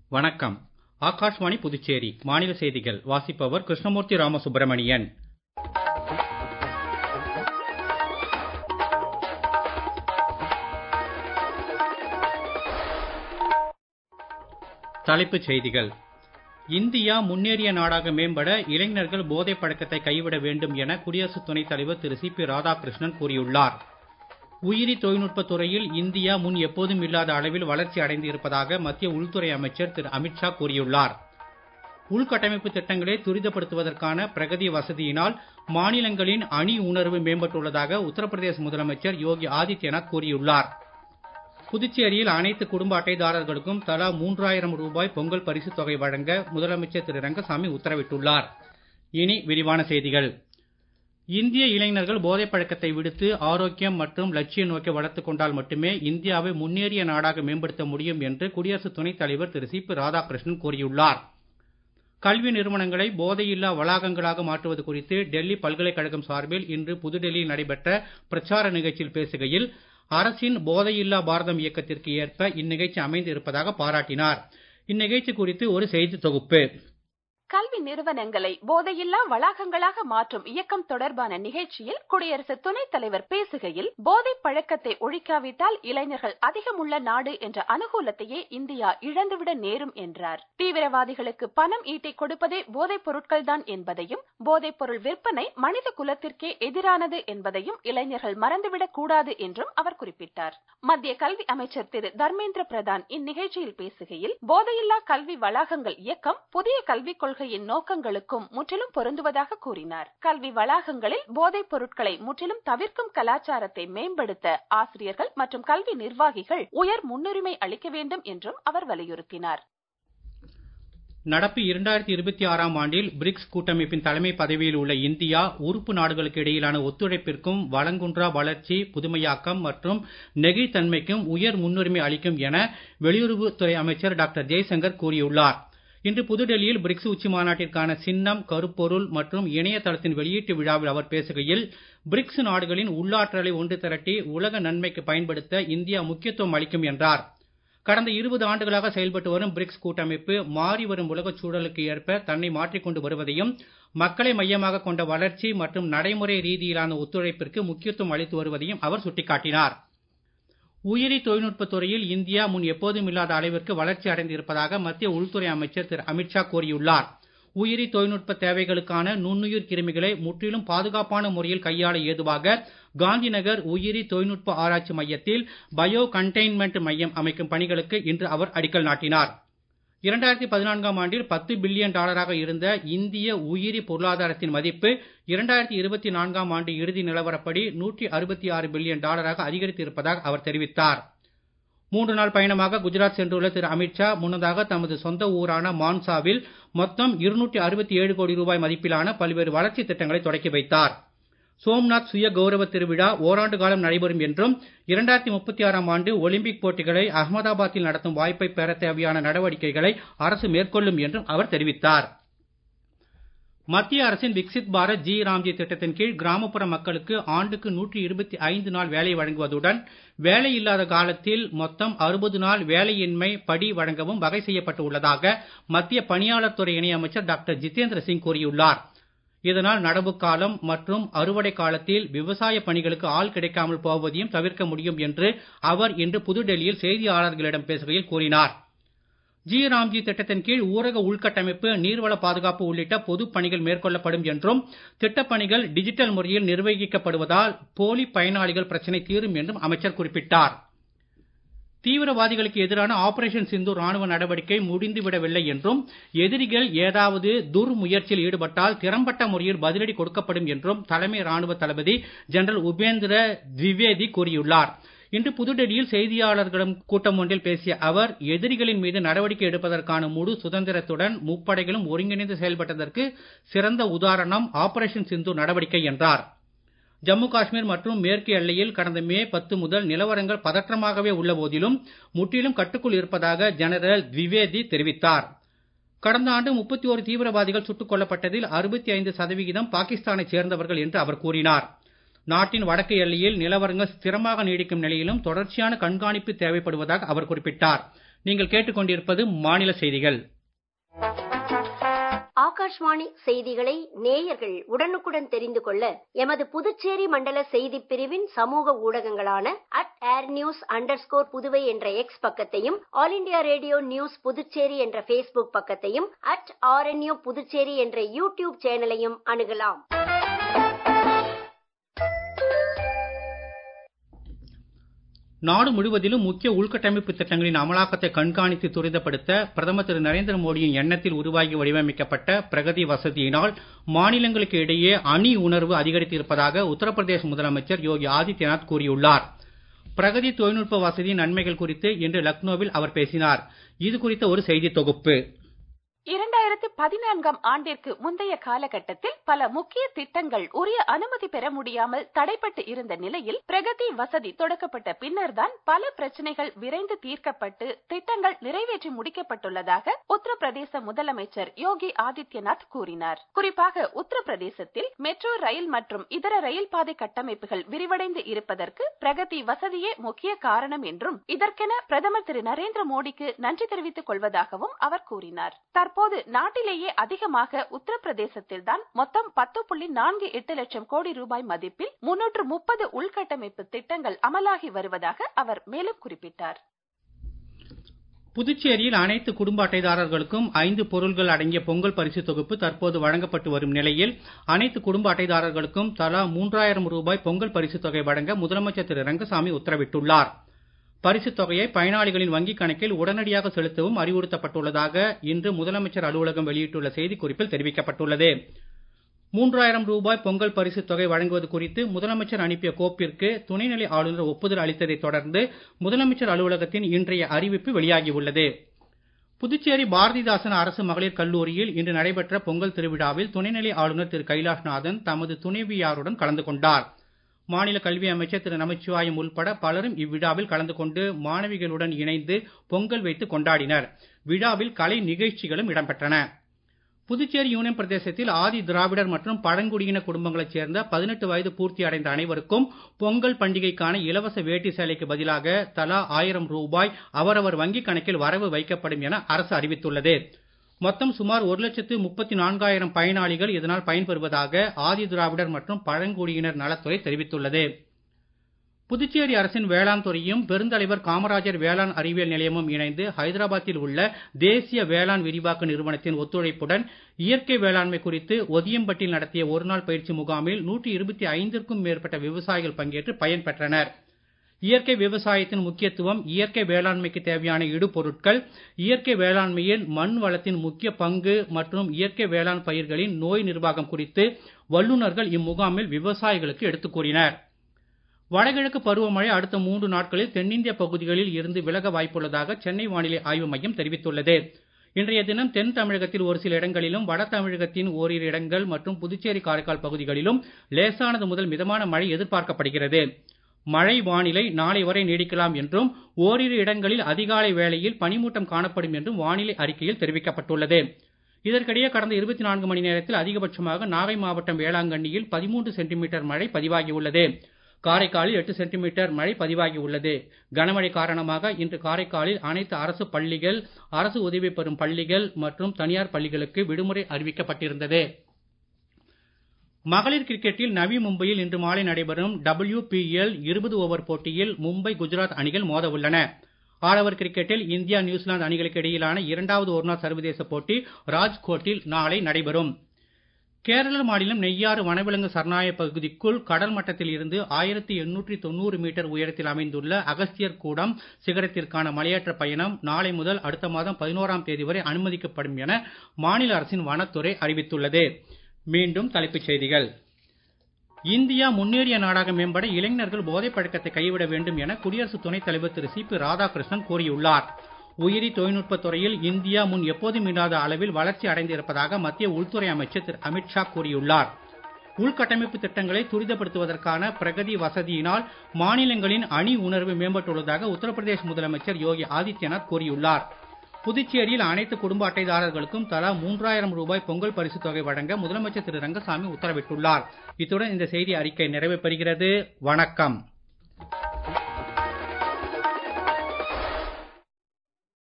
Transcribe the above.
வணக்கம் ஆகாஷ்வாணி புதுச்சேரி மாநில செய்திகள் வாசிப்பவர் கிருஷ்ணமூர்த்தி ராமசுப்ரமணியன் தலைப்புச் செய்திகள் இந்தியா முன்னேறிய நாடாக மேம்பட இளைஞர்கள் போதைப் பழக்கத்தை கைவிட வேண்டும் என குடியரசு துணைத் தலைவர் திரு சி பி ராதாகிருஷ்ணன் கூறியுள்ளார் உயிரி தொழில்நுட்பத் துறையில் இந்தியா முன் எப்போதும் இல்லாத அளவில் வளர்ச்சி அடைந்து இருப்பதாக மத்திய உள்துறை அமைச்சர் திரு அமித்ஷா கூறியுள்ளார் உள்கட்டமைப்பு திட்டங்களை துரிதப்படுத்துவதற்கான பிரகதி வசதியினால் மாநிலங்களின் அணி உணர்வு மேம்பட்டுள்ளதாக உத்தரப்பிரதேச முதலமைச்சர் யோகி ஆதித்யநாத் கூறியுள்ளார் புதுச்சேரியில் அனைத்து குடும்ப அட்டைதாரர்களுக்கும் தலா மூன்றாயிரம் ரூபாய் பொங்கல் பரிசுத் தொகை வழங்க முதலமைச்சர் திரு ரங்கசாமி உத்தரவிட்டுள்ளார் இனி விரிவான செய்திகள் இந்திய இளைஞர்கள் போதைப் பழக்கத்தை விடுத்து ஆரோக்கியம் மற்றும் லட்சிய நோக்கை வளர்த்துக் கொண்டால் மட்டுமே இந்தியாவை முன்னேறிய நாடாக மேம்படுத்த முடியும் என்று குடியரசு துணைத் தலைவர் திரு சி பி ராதாகிருஷ்ணன் கூறியுள்ளார் கல்வி நிறுவனங்களை போதையில்லா வளாகங்களாக மாற்றுவது குறித்து டெல்லி பல்கலைக்கழகம் சார்பில் இன்று புதுடெல்லியில் நடைபெற்ற பிரச்சார நிகழ்ச்சியில் பேசுகையில் அரசின் போதையில்லா பாரதம் இயக்கத்திற்கு ஏற்ப இந்நிகழ்ச்சி அமைந்து இருப்பதாக பாராட்டினார் இந்நிகழ்ச்சி குறித்து ஒரு செய்தி தொகுப்பு கல்வி நிறுவனங்களை போதையில்லா வளாகங்களாக மாற்றும் இயக்கம் தொடர்பான நிகழ்ச்சியில் குடியரசு துணைத் தலைவர் பேசுகையில் போதை பழக்கத்தை ஒழிக்காவிட்டால் இளைஞர்கள் அதிகமுள்ள நாடு என்ற அனுகூலத்தையே இந்தியா இழந்துவிட நேரும் என்றார் தீவிரவாதிகளுக்கு பணம் ஈட்டி கொடுப்பதே போதைப் பொருட்கள் தான் என்பதையும் போதைப் பொருள் விற்பனை மனித குலத்திற்கே எதிரானது என்பதையும் இளைஞர்கள் மறந்துவிடக் கூடாது என்றும் அவர் குறிப்பிட்டார் மத்திய கல்வி அமைச்சர் திரு தர்மேந்திர பிரதான் இந்நிகழ்ச்சியில் பேசுகையில் போதையில்லா கல்வி வளாகங்கள் இயக்கம் புதிய கல்விக் கொள்கையின் நோக்கங்களுக்கும் முற்றிலும் பொருந்துவதாக கூறினார் கல்வி வளாகங்களில் போதைப் பொருட்களை முற்றிலும் தவிர்க்கும் கலாச்சாரத்தை மேம்படுத்த ஆசிரியர்கள் மற்றும் கல்வி நிர்வாகிகள் உயர் முன்னுரிமை அளிக்க வேண்டும் என்றும் அவர் வலியுறுத்தினார் நடப்பு இரண்டாயிரத்தி இருபத்தி ஆறாம் ஆண்டில் பிரிக்ஸ் கூட்டமைப்பின் தலைமை பதவியில் உள்ள இந்தியா உறுப்பு நாடுகளுக்கு இடையிலான ஒத்துழைப்பிற்கும் வளங்குன்றா வளர்ச்சி புதுமையாக்கம் மற்றும் நெகிழ்த்தன்மைக்கும் உயர் முன்னுரிமை அளிக்கும் என வெளியுறவுத்துறை அமைச்சர் டாக்டர் ஜெய்சங்கர் கூறியுள்ளார் இன்று புதுடெல்லியில் பிரிக்ஸ் உச்சி மாநாட்டிற்கான சின்னம் கருப்பொருள் மற்றும் இணையதளத்தின் வெளியீட்டு விழாவில் அவர் பேசுகையில் பிரிக்ஸ் நாடுகளின் உள்ளாற்றலை ஒன்று திரட்டி உலக நன்மைக்கு பயன்படுத்த இந்தியா முக்கியத்துவம் அளிக்கும் என்றார் கடந்த இருபது ஆண்டுகளாக செயல்பட்டு வரும் பிரிக்ஸ் கூட்டமைப்பு மாறி வரும் உலகச் சூழலுக்கு ஏற்ப தன்னை மாற்றிக்கொண்டு வருவதையும் மக்களை மையமாக கொண்ட வளர்ச்சி மற்றும் நடைமுறை ரீதியிலான ஒத்துழைப்பிற்கு முக்கியத்துவம் அளித்து வருவதையும் அவர் சுட்டிக்காட்டினார் உயிரி தொழில்நுட்பத் துறையில் இந்தியா முன் எப்போதும் இல்லாத அளவிற்கு வளர்ச்சி அடைந்து இருப்பதாக மத்திய உள்துறை அமைச்சர் திரு அமித்ஷா கூறியுள்ளார் உயிரி தொழில்நுட்ப தேவைகளுக்கான நுண்ணுயிர் கிருமிகளை முற்றிலும் பாதுகாப்பான முறையில் கையாள ஏதுவாக காந்திநகர் உயிரி தொழில்நுட்ப ஆராய்ச்சி மையத்தில் பயோ கண்டெய்ன்மெண்ட் மையம் அமைக்கும் பணிகளுக்கு இன்று அவர் அடிக்கல் நாட்டினார் இரண்டாயிரத்தி பதினான்காம் ஆண்டில் பத்து பில்லியன் டாலராக இருந்த இந்திய உயிரி பொருளாதாரத்தின் மதிப்பு இரண்டாயிரத்தி இருபத்தி நான்காம் ஆண்டு இறுதி நிலவரப்படி நூற்றி அறுபத்தி ஆறு பில்லியன் டாலராக அதிகரித்து இருப்பதாக அவர் தெரிவித்தார் மூன்று நாள் பயணமாக குஜராத் சென்றுள்ள திரு அமித்ஷா முன்னதாக தமது சொந்த ஊரான மான்சாவில் மொத்தம் இருநூற்றி அறுபத்தி ஏழு கோடி ரூபாய் மதிப்பிலான பல்வேறு வளர்ச்சி திட்டங்களை தொடக்கி வைத்தார் சோம்நாத் சுய கௌரவ திருவிழா ஓராண்டு காலம் நடைபெறும் என்றும் இரண்டாயிரத்தி முப்பத்தி ஆறாம் ஆண்டு ஒலிம்பிக் போட்டிகளை அகமதாபாத்தில் நடத்தும் வாய்ப்பை பெற தேவையான நடவடிக்கைகளை அரசு மேற்கொள்ளும் என்றும் அவர் தெரிவித்தார் மத்திய அரசின் விக்சித் பாரத் ஜி ராம்ஜி திட்டத்தின் கீழ் கிராமப்புற மக்களுக்கு ஆண்டுக்கு நூற்றி இருபத்தி ஐந்து நாள் வேலை வழங்குவதுடன் வேலை இல்லாத காலத்தில் மொத்தம் அறுபது நாள் வேலையின்மை படி வழங்கவும் வகை செய்யப்பட்டு உள்ளதாக மத்திய பணியாளர் துறை இணையமைச்சர் டாக்டர் ஜிதேந்திர சிங் கூறியுள்ளார் இதனால் நடவு காலம் மற்றும் அறுவடை காலத்தில் விவசாய பணிகளுக்கு ஆள் கிடைக்காமல் போவதையும் தவிர்க்க முடியும் என்று அவர் இன்று புதுடெல்லியில் செய்தியாளர்களிடம் பேசுகையில் கூறினார் ஜி ராம்ஜி திட்டத்தின் கீழ் ஊரக உள்கட்டமைப்பு நீர்வள பாதுகாப்பு உள்ளிட்ட பொதுப் பணிகள் மேற்கொள்ளப்படும் என்றும் திட்டப் பணிகள் டிஜிட்டல் முறையில் நிர்வகிக்கப்படுவதால் போலி பயனாளிகள் பிரச்சனை தீரும் என்றும் அமைச்சர் குறிப்பிட்டார் தீவிரவாதிகளுக்கு எதிரான ஆபரேஷன் சிந்து ராணுவ நடவடிக்கை முடிந்துவிடவில்லை என்றும் எதிரிகள் ஏதாவது துர் முயற்சியில் ஈடுபட்டால் திறம்பட்ட முறையில் பதிலடி கொடுக்கப்படும் என்றும் தலைமை ராணுவ தளபதி ஜெனரல் உபேந்திர திவேதி கூறியுள்ளார் இன்று புதுடெல்லியில் செய்தியாளர்களிடம் கூட்டம் ஒன்றில் பேசிய அவர் எதிரிகளின் மீது நடவடிக்கை எடுப்பதற்கான முழு சுதந்திரத்துடன் முப்படைகளும் ஒருங்கிணைந்து செயல்பட்டதற்கு சிறந்த உதாரணம் ஆபரேஷன் சிந்து நடவடிக்கை என்றார் ஜம்மு காஷ்மீர் மற்றும் மேற்கு எல்லையில் கடந்த மே பத்து முதல் நிலவரங்கள் பதற்றமாகவே உள்ள போதிலும் முற்றிலும் கட்டுக்குள் இருப்பதாக ஜெனரல் திவேதி தெரிவித்தார் கடந்த ஆண்டு முப்பத்தி ஒரு தீவிரவாதிகள் சுட்டுக் கொல்லப்பட்டதில் அறுபத்தி ஐந்து சதவிகிதம் பாகிஸ்தானைச் சேர்ந்தவர்கள் என்று அவர் கூறினார் நாட்டின் வடக்கு எல்லையில் நிலவரங்கள் ஸ்திரமாக நீடிக்கும் நிலையிலும் தொடர்ச்சியான கண்காணிப்பு தேவைப்படுவதாக அவர் குறிப்பிட்டார் நீங்கள் கேட்டுக்கொண்டிருப்பது மாநில செய்திகள் ஆகாஷ்வாணி செய்திகளை நேயர்கள் உடனுக்குடன் தெரிந்து கொள்ள எமது புதுச்சேரி மண்டல செய்திப் பிரிவின் சமூக ஊடகங்களான at air news under Puduvai என்ற எக்ஸ் பக்கத்தையும் all India radio news Puducherry என்ற ஃபேஸ்புக் பக்கத்தையும் அட் ஆர்என்யூ புதுச்சேரி என்ற யூடியூப் சேனலையும் அணுகலாம் நாடு முழுவதிலும் முக்கிய உள்கட்டமைப்பு திட்டங்களின் அமலாக்கத்தை கண்காணித்து துரிதப்படுத்த பிரதமர் திரு நரேந்திர மோடியின் எண்ணத்தில் உருவாகி வடிவமைக்கப்பட்ட பிரகதி வசதியினால் மாநிலங்களுக்கு இடையே அணி உணர்வு அதிகரித்து இருப்பதாக உத்தரப்பிரதேச முதலமைச்சர் யோகி ஆதித்யநாத் கூறியுள்ளார் பிரகதி தொழில்நுட்ப வசதியின் நன்மைகள் குறித்து இன்று லக்னோவில் அவர் பேசினார் இது குறித்த ஒரு செய்தி தொகுப்பு இரண்டாயிரத்தி பதினான்காம் ஆண்டிற்கு முந்தைய காலகட்டத்தில் பல முக்கிய திட்டங்கள் உரிய அனுமதி பெற முடியாமல் தடைப்பட்டு இருந்த நிலையில் பிரகதி வசதி தொடக்கப்பட்ட பின்னர்தான் பல பிரச்சனைகள் விரைந்து தீர்க்கப்பட்டு திட்டங்கள் நிறைவேற்றி முடிக்கப்பட்டுள்ளதாக உத்தரப்பிரதேச முதலமைச்சர் யோகி ஆதித்யநாத் கூறினார் குறிப்பாக உத்தரப்பிரதேசத்தில் மெட்ரோ ரயில் மற்றும் இதர ரயில் பாதை கட்டமைப்புகள் விரிவடைந்து இருப்பதற்கு பிரகதி வசதியே முக்கிய காரணம் என்றும் இதற்கென பிரதமர் திரு நரேந்திர மோடிக்கு நன்றி தெரிவித்துக் கொள்வதாகவும் அவர் கூறினார் தற்போது நாட்டிலேயே அதிகமாக உத்தரப்பிரதேசத்தில் தான் மொத்தம் பத்து புள்ளி நான்கு எட்டு லட்சம் கோடி ரூபாய் மதிப்பில் முன்னூற்று முப்பது உள்கட்டமைப்பு திட்டங்கள் அமலாகி வருவதாக அவர் மேலும் குறிப்பிட்டார் புதுச்சேரியில் அனைத்து குடும்ப அட்டைதாரர்களுக்கும் ஐந்து பொருள்கள் அடங்கிய பொங்கல் பரிசு தொகுப்பு தற்போது வழங்கப்பட்டு வரும் நிலையில் அனைத்து குடும்ப அட்டைதாரர்களுக்கும் தலா மூன்றாயிரம் ரூபாய் பொங்கல் பரிசு தொகை வழங்க முதலமைச்சர் திரு ரங்கசாமி உத்தரவிட்டுள்ளார் பரிசுத் தொகையை பயனாளிகளின் வங்கிக் கணக்கில் உடனடியாக செலுத்தவும் அறிவுறுத்தப்பட்டுள்ளதாக இன்று முதலமைச்சர் அலுவலகம் வெளியிட்டுள்ள செய்திக்குறிப்பில் தெரிவிக்கப்பட்டுள்ளது மூன்றாயிரம் ரூபாய் பொங்கல் பரிசுத் தொகை வழங்குவது குறித்து முதலமைச்சர் அனுப்பிய கோப்பிற்கு துணைநிலை ஆளுநர் ஒப்புதல் அளித்ததைத் தொடர்ந்து முதலமைச்சர் அலுவலகத்தின் இன்றைய அறிவிப்பு வெளியாகியுள்ளது புதுச்சேரி பாரதிதாசன் அரசு மகளிர் கல்லூரியில் இன்று நடைபெற்ற பொங்கல் திருவிழாவில் துணைநிலை ஆளுநர் திரு கைலாஷ்நாதன் தமது துணைவியாருடன் கலந்து கொண்டார் மாநில கல்வி அமைச்சர் திரு நமச்சிவாயம் உள்பட பலரும் இவ்விழாவில் கலந்து கொண்டு மாணவிகளுடன் இணைந்து பொங்கல் வைத்து கொண்டாடினர் விழாவில் கலை நிகழ்ச்சிகளும் இடம்பெற்றன புதுச்சேரி யூனியன் பிரதேசத்தில் ஆதி திராவிடர் மற்றும் பழங்குடியின குடும்பங்களைச் சேர்ந்த பதினெட்டு வயது பூர்த்தி அடைந்த அனைவருக்கும் பொங்கல் பண்டிகைக்கான இலவச வேட்டி சேலைக்கு பதிலாக தலா ஆயிரம் ரூபாய் அவரவர் வங்கிக் கணக்கில் வரவு வைக்கப்படும் என அரசு அறிவித்துள்ளது மொத்தம் சுமார் ஒரு லட்சத்து முப்பத்தி நான்காயிரம் பயனாளிகள் இதனால் பயன்பெறுவதாக ஆதி திராவிடர் மற்றும் பழங்குடியினர் நலத்துறை தெரிவித்துள்ளது புதுச்சேரி அரசின் வேளாண் துறையும் பெருந்தலைவர் காமராஜர் வேளாண் அறிவியல் நிலையமும் இணைந்து ஹைதராபாத்தில் உள்ள தேசிய வேளாண் விரிவாக்க நிறுவனத்தின் ஒத்துழைப்புடன் இயற்கை வேளாண்மை குறித்து ஒதியம்பட்டில் நடத்திய ஒருநாள் பயிற்சி முகாமில் நூற்றி இருபத்தி ஐந்திற்கும் மேற்பட்ட விவசாயிகள் பங்கேற்று பயன்பெற்றனர் இயற்கை விவசாயத்தின் முக்கியத்துவம் இயற்கை வேளாண்மைக்கு தேவையான இடுபொருட்கள் இயற்கை வேளாண்மையில் மண் வளத்தின் முக்கிய பங்கு மற்றும் இயற்கை வேளாண் பயிர்களின் நோய் நிர்வாகம் குறித்து வல்லுநர்கள் இம்முகாமில் விவசாயிகளுக்கு எடுத்துக் கூறினர் வடகிழக்கு பருவமழை அடுத்த மூன்று நாட்களில் தென்னிந்திய பகுதிகளில் இருந்து விலக வாய்ப்புள்ளதாக சென்னை வானிலை ஆய்வு மையம் தெரிவித்துள்ளது இன்றைய தினம் தென் தமிழகத்தில் ஒரு சில இடங்களிலும் வட தமிழகத்தின் ஓரிரு இடங்கள் மற்றும் புதுச்சேரி காரைக்கால் பகுதிகளிலும் லேசானது முதல் மிதமான மழை எதிர்பார்க்கப்படுகிறது மழை வானிலை நாளை வரை நீடிக்கலாம் என்றும் ஓரிரு இடங்களில் அதிகாலை வேளையில் பனிமூட்டம் காணப்படும் என்றும் வானிலை அறிக்கையில் தெரிவிக்கப்பட்டுள்ளது இதற்கிடையே கடந்த இருபத்தி நான்கு மணி நேரத்தில் அதிகபட்சமாக நாகை மாவட்டம் வேளாங்கண்ணியில் பதிமூன்று சென்டிமீட்டர் மழை பதிவாகியுள்ளது காரைக்காலில் எட்டு சென்டிமீட்டர் மழை பதிவாகி உள்ளது கனமழை காரணமாக இன்று காரைக்காலில் அனைத்து அரசு பள்ளிகள் அரசு உதவி பெறும் பள்ளிகள் மற்றும் தனியார் பள்ளிகளுக்கு விடுமுறை அறிவிக்கப்பட்டிருந்தது மகளிர் கிரிக்கெட்டில் நவி மும்பையில் இன்று மாலை நடைபெறும் டபிள்யூபிஎல் இருபது ஓவர் போட்டியில் மும்பை குஜராத் அணிகள் மோத உள்ளன ஆடவர் கிரிக்கெட்டில் இந்தியா நியூசிலாந்து அணிகளுக்கு இடையிலான இரண்டாவது ஒருநாள் சர்வதேச போட்டி ராஜ்கோட்டில் நாளை நடைபெறும் கேரள மாநிலம் நெய்யாறு வனவிலங்கு சரணாலய பகுதிக்குள் கடல் மட்டத்தில் இருந்து ஆயிரத்தி எண்ணூற்றி தொண்ணூறு மீட்டர் உயரத்தில் அமைந்துள்ள அகஸ்தியர் கூடம் சிகரத்திற்கான மலையேற்ற பயணம் நாளை முதல் அடுத்த மாதம் பதினோராம் தேதி வரை அனுமதிக்கப்படும் என மாநில அரசின் வனத்துறை அறிவித்துள்ளது மீண்டும் தலைப்புச் செய்திகள் இந்தியா முன்னேறிய நாடாக மேம்பட இளைஞர்கள் போதைப் பழக்கத்தை கைவிட வேண்டும் என குடியரசு துணைத் தலைவர் திரு சி பி ராதாகிருஷ்ணன் கூறியுள்ளார் உயிரி தொழில்நுட்பத் துறையில் இந்தியா முன் எப்போதும் இல்லாத அளவில் வளர்ச்சி அடைந்திருப்பதாக மத்திய உள்துறை அமைச்சர் திரு அமித்ஷா கூறியுள்ளார் உள்கட்டமைப்பு திட்டங்களை துரிதப்படுத்துவதற்கான பிரகதி வசதியினால் மாநிலங்களின் அணி உணர்வு மேம்பட்டுள்ளதாக உத்தரப்பிரதேச முதலமைச்சர் யோகி ஆதித்யநாத் கூறியுள்ளார் புதுச்சேரியில் அனைத்து குடும்ப அட்டைதாரர்களுக்கும் தலா மூன்றாயிரம் ரூபாய் பொங்கல் பரிசு தொகை வழங்க முதலமைச்சர் திரு ரங்கசாமி உத்தரவிட்டுள்ளார் இத்துடன் இந்த செய்தி அறிக்கை நிறைவு பெறுகிறது வணக்கம்